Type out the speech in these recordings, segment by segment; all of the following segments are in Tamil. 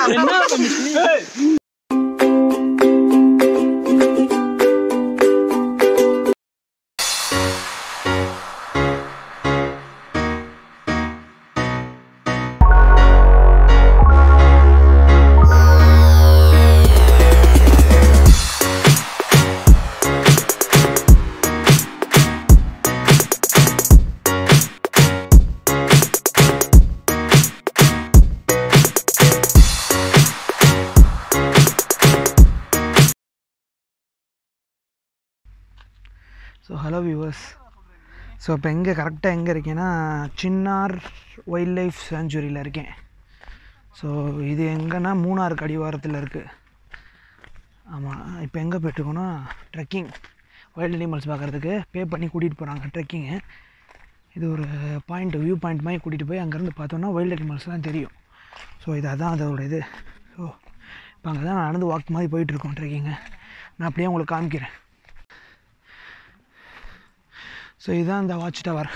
என்ன பண்ணுச்சு ஸோ ஹலோ வியூவர்ஸ் ஸோ இப்போ எங்கே கரெக்டாக எங்கே இருக்கேன்னா சின்னார் வைல்ட் லைஃப் சேஞ்சுரியில் இருக்கேன் ஸோ இது எங்கன்னா மூணாருக்கு அடிவாரத்தில் இருக்குது ஆமாம் இப்போ எங்கே போயிட்டுருக்கோன்னா ட்ரெக்கிங் வைல்ட் அனிமல்ஸ் பார்க்குறதுக்கு பே பண்ணி கூட்டிகிட்டு போகிறாங்க ட்ரெக்கிங்கு இது ஒரு பாயிண்ட் வியூ பாயிண்ட் மாதிரி கூட்டிகிட்டு போய் அங்கேருந்து பார்த்தோன்னா வைல்ட் அனிமல்ஸ்லாம் தெரியும் ஸோ இது அதான் அதோட இது ஸோ இப்போ அங்கே தான் நடந்து வாக் மாதிரி போயிட்டுருக்கோம் ட்ரெக்கிங்கு நான் அப்படியே உங்களுக்கு காமிக்கிறேன் ஸோ இதுதான் இந்த watch tower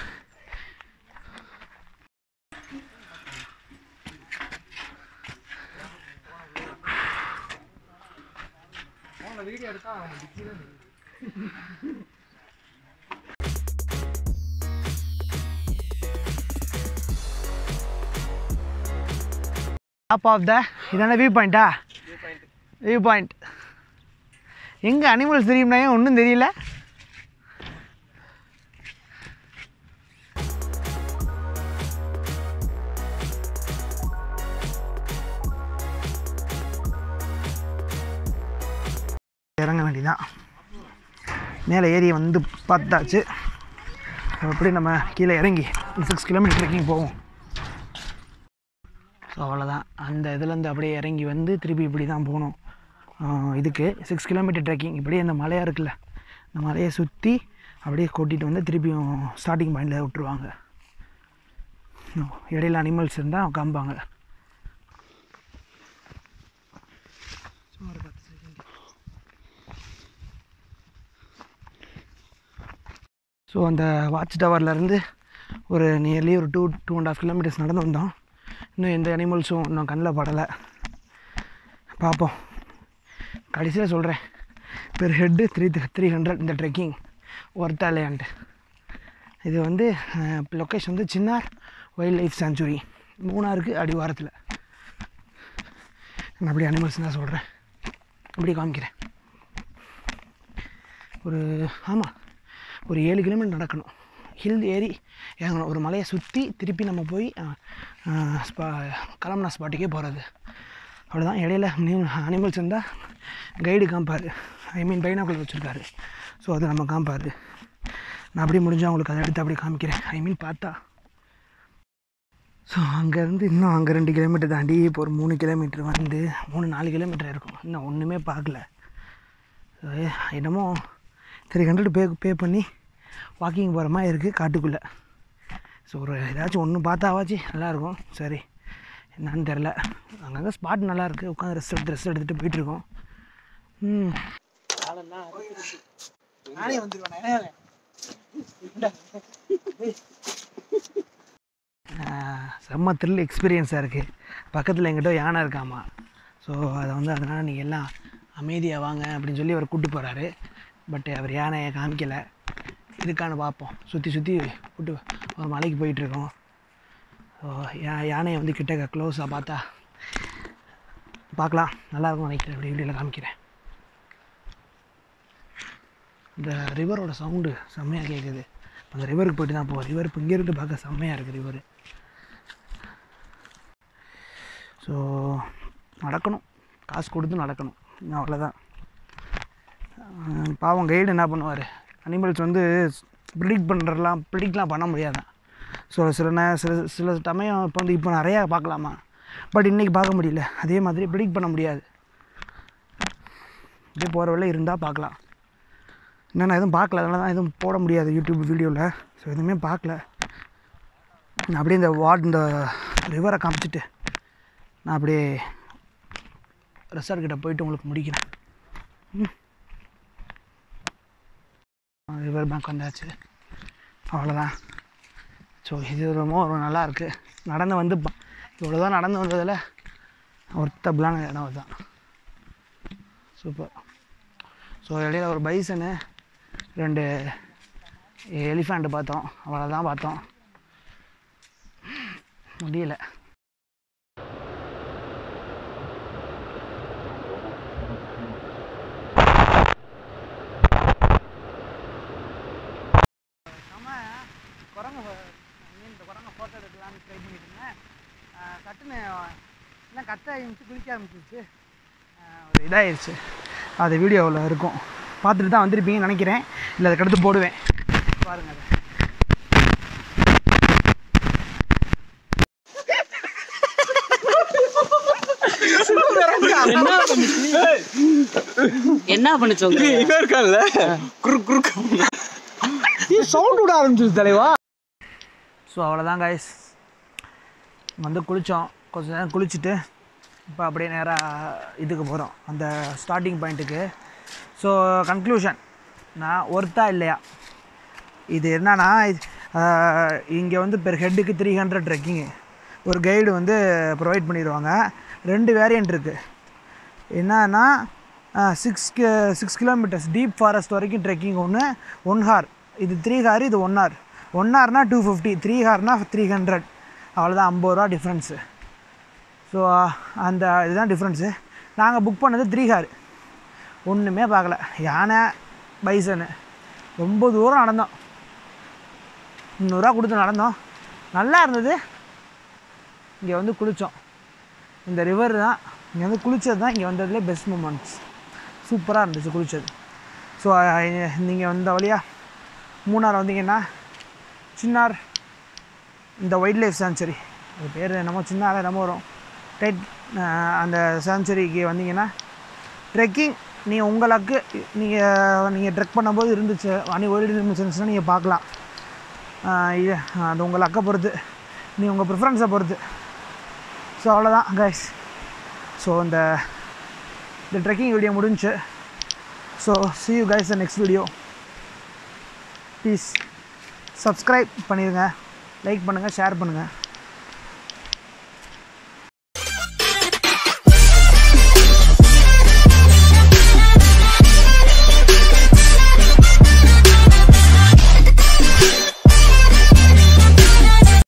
top of the இதான வியூ பாயிண்ட்டா வியூ பாயிண்ட் எங்கே அனிமல்ஸ் தெரியும்னா ஒன்றும் தெரியல இறங்க வேண்டியதான் மேலே ஏறி வந்து பார்த்தாச்சு அப்படி நம்ம கீழே இறங்கி சிக்ஸ் கிலோமீட்டர் ட்ரெக்கிங் போவோம் ஸோ அவ்வளோதான் அந்த இதுலேருந்து அப்படியே இறங்கி வந்து திருப்பி இப்படி தான் போகணும் ஆஹ் இதுக்கு சிக்ஸ் கிலோமீட்டர் ட்ரெக்கிங் இப்படியே இந்த மலையாக இருக்குல்ல இந்த மலையை சுற்றி அப்படியே கூட்டிகிட்டு வந்து திருப்பியும் ஸ்டார்டிங் பாயிண்டில் விட்டுருவாங்க இடையில அனிமல்ஸ் இருந்தால் காமிப்பாங்க சும்மா ஒரு பத்து second. ஸோ அந்த வாட்ச் டவர்லேருந்து ஒரு நியர்லி ஒரு two two and half kilometres நடந்து வந்தோம் இன்னும் எந்த அனிமல்ஸும் இன்னும் கண்ணில் படலை பார்ப்போம் கடைசியில் சொல்கிறேன் per head three three hundred இந்த ட்ரெக்கிங் ஒர்த்தா இல்லையான்ட்டு இது வந்து லொக்கேஷன் வந்து சின்னார் வைல்ட் லைஃப் சாங்சுரி மூணாருக்கு அடிவாரத்தில் நான் அப்படி அனிமல்ஸ் தான் சொல்கிறேன் அப்படி காமிக்கிறேன் ஒரு ஆமாம் ஒரு ஏழு கிலோமீட்டர் நடக்கணும் ஹில் ஏறி இறங்கணும் ஒரு மலையை சுற்றி திருப்பி நம்ம போய் அஹ், அஹ், ஸ்பா கிளம்புன ஸ்பாட்டுக்கே போகிறது அவ்வளோதான் இடையில நியூ அனிமல்ஸ் இருந்தால் கைடு காமிப்பார் ஐ மீன் பைனாக்குள் வச்சுருக்காரு ஸோ அது நம்ம காமிப்பார் நான் அப்படியே முடிஞ்சால் உங்களுக்கு அதை எடுத்து அப்படியே காமிக்கிறேன் ஐ மீன் பார்த்தா ஸோ அங்கேருந்து இன்னும் அங்கே ரெண்டு கிலோமீட்டர் தாண்டி இப்போ ஒரு மூணு கிலோமீட்டர் வந்து மூணு நாலு கிலோமீட்டர் இருக்கும் இன்னும் ஒன்றுமே பார்க்கல So, என்னமோ த்ரீ ஹண்ட்ரட் பே பே பண்ணி வாக்கிங் போகிற மாதிரி இருக்குது காட்டுக்குள்ளே ஸோ ஒரு ஏதாச்சும் ஒன்று பார்த்தாவாச்சு நல்லாயிருக்கும் சரி என்னன்னு தெரில அங்கங்கே ஸ்பாட் நல்லா இருக்குது உட்காந்து ரெஸ்ட் எடுத்து ரெஸ்ட் எடுத்துகிட்டு போயிட்டுருக்கோம் ம் நானே வந்துடுவேன் செம்ம த்ரில் எக்ஸ்பீரியன்ஸாக இருக்குது பக்கத்தில் எங்கிட்ட யானை இருக்காமா ஸோ அதை வந்து அதனால் நீங்கள் எல்லாம் அமைதியாக வாங்க அப்படின்னு சொல்லி அவர் கூப்பிட்டு போகிறாரு பட் அவர் யானையை காமிக்கலை இருக்கான்னு பார்ப்போம் சுற்றி சுற்றி கூட்டு ஒரு மலைக்கு போயிட்டுருக்கோம் ஸோ யா யானையை வந்து கிட்ட க்ளோஸாக பார்த்தா பார்க்கலாம் நல்லாயிருக்கும் நினைக்கிறேன் அப்படி வீடியோவில் காமிக்கிறேன் இந்த ரிவரோட சவுண்டு செம்மையாக கேட்குது அந்த ரிவருக்கு போயிட்டு தான் போவோம் ரிவர் இப்போ இங்கேருந்து பார்க்க செம்மையாக இருக்குது ரிவர் ஸோ நடக்கணும் காசு கொடுத்து நடக்கணும் இன்னும் அவ்வளோதான் அஹ் பாவம் கைடு என்ன பண்ணுவார் அனிமல்ஸ் வந்து ப்ரிடிக்ட் பண்ணுறலாம் ப்ரிடிக்ட்லாம் பண்ண முடியாதான் ஸோ சில நே சில சில சமயம் இப்போ வந்து இப்போ நிறையா பார்க்கலாமா பட் இன்றைக்கி பார்க்க முடியல அதே மாதிரி ப்ரிடிக்ட் பண்ண முடியாது இப்படியே போகிற வழியில் இருந்தால் பார்க்கலாம் இன்னும் நான் எதுவும் பார்க்கல அதனால தான் எதுவும் போட முடியாது யூடியூப் வீடியோவில் ஸோ எதுவுமே பார்க்கல நான் அப்படியே இந்த வார்டு இந்த ரிவரை காமிச்சிட்டு நான் அப்படியே ரெசார்ட் கிட்ட போயிட்டு உங்களுக்கு முடிக்கிறேன் ரிவர் பேங்க் வந்தாச்சு அவ்வளோதான் ஸோ இது ரொம்ப ஒரு நல்லா இருக்குது நடந்து வந்து இவ்வளோ தான் நடந்து வந்ததில் ஒர்த்தபிளான இடம் அதுதான் சூப்பர் ஸோ இடையில ஒரு பைசனு ரெண்டு எலிஃபண்ட் பார்த்தோம் அவ்வளோதான் பார்த்தோம் முடியல குரங்க மீன் குரங்க ஃபோட்டோ எடுக்கலாம்னு ட்ரை பண்ணிட்டு இருந்தேன் ஆஹ் சட்டுன்னு எல்லாம் கத்த ஆரம்பிச்சு குளிக்க ஆரம்பிச்சிருச்சு ஆஹ் ஒரு இதாகிடுச்சு அது வீடியோவில் இருக்கும் பார்த்துட்டு தான் வந்திருப்பீங்கன்னு நினைக்கிறேன் இல்லை அதுக்கடுத்து போடுவேன் பாருங்கள் அதை என்ன பண்ணுச்சு என்ன பண்ணுச்சு உங்களுக்கு இவன் இருக்கான்ல குறுக்கு குறுக்கு சவுண்ட் விட ஆரம்பிச்சிருச்சு தலைவா ஸோ அவ்வளோதான் கைஸ் வந்து குளித்தோம் கொஞ்ச நேரம் குளிச்சுட்டு இப்போ அப்படியே நேராக இதுக்கு போகிறோம் அந்த ஸ்டார்டிங் பாயிண்ட்டுக்கு ஸோ கன்க்ளூஷன் நான் ஒர்த்தா இல்லையா இது என்னன்னா இங்கே வந்து பெர் ஹெட்டுக்கு த்ரீ ஹண்ட்ரட் ட்ரெக்கிங்கு ஒரு கைடு வந்து ப்ரொவைட் பண்ணிடுவாங்க ரெண்டு வேரியண்ட் இருக்குது என்னன்னா six six kilometres deep forest வரைக்கும் ட்ரெக்கிங் ஒன்று ஒன் ஹார் இது த்ரீ ஹார் இது ஒன் ஹார் ஒன் ஹார்னா டூ ஃபிஃப்டி த்ரீ ஹார்னா த்ரீ ஹண்ட்ரட் அவ்வளோதான் ஐம்பது ரூபா டிஃப்ரென்ஸு ஸோ அந்த இதுதான் டிஃப்ரென்ஸு நாங்கள் புக் பண்ணது த்ரீ ஹார் ஒன்றுமே பார்க்கல யானை பைசனு ரொம்ப தூரம் நடந்தோம் முந்நூறுரூவா கொடுத்து நடந்தோம் நல்லா இருந்தது இங்கே வந்து குளித்தோம் இந்த ரிவர் தான் இங்கே வந்து குளித்தது தான் இங்கே வந்ததுலே பெஸ்ட் மூமெண்ட்ஸ் சூப்பராக இருந்துச்சு குளித்தது ஸோ நீங்கள் வந்த வழியாக மூணார் வந்தீங்கன்னா சின்னார் இந்த வைல்ட் லைஃப் சாங்சுரி அது பேர் என்னமோ சின்னார் என்னமோ வரும் டைட் அந்த சாங்சுரிக்கு வந்தீங்கன்னா ட்ரெக்கிங் நீங்கள் உங்களுக்கு நீங்கள் நீங்கள் ட்ரெக் பண்ணும்போது இருந்துச்சு அனி வைல்டு இருந்துச்சுன்னா நீங்கள் பார்க்கலாம் ஆஹ் இது அது உங்கள் லக்கை பொறுத்து நீ உங்கள் ப்ரிஃபரன்ஸை பொறுத்து ஸோ அவ்வளோதான் கைஸ் ஸோ இந்த இந்த ட்ரெக்கிங் வீடியோ முடிஞ்சு so see you guys in next video please subscribe பண்ணிடுங்க லைக் பண்ணுங்கள் ஷேர் பண்ணுங்கள்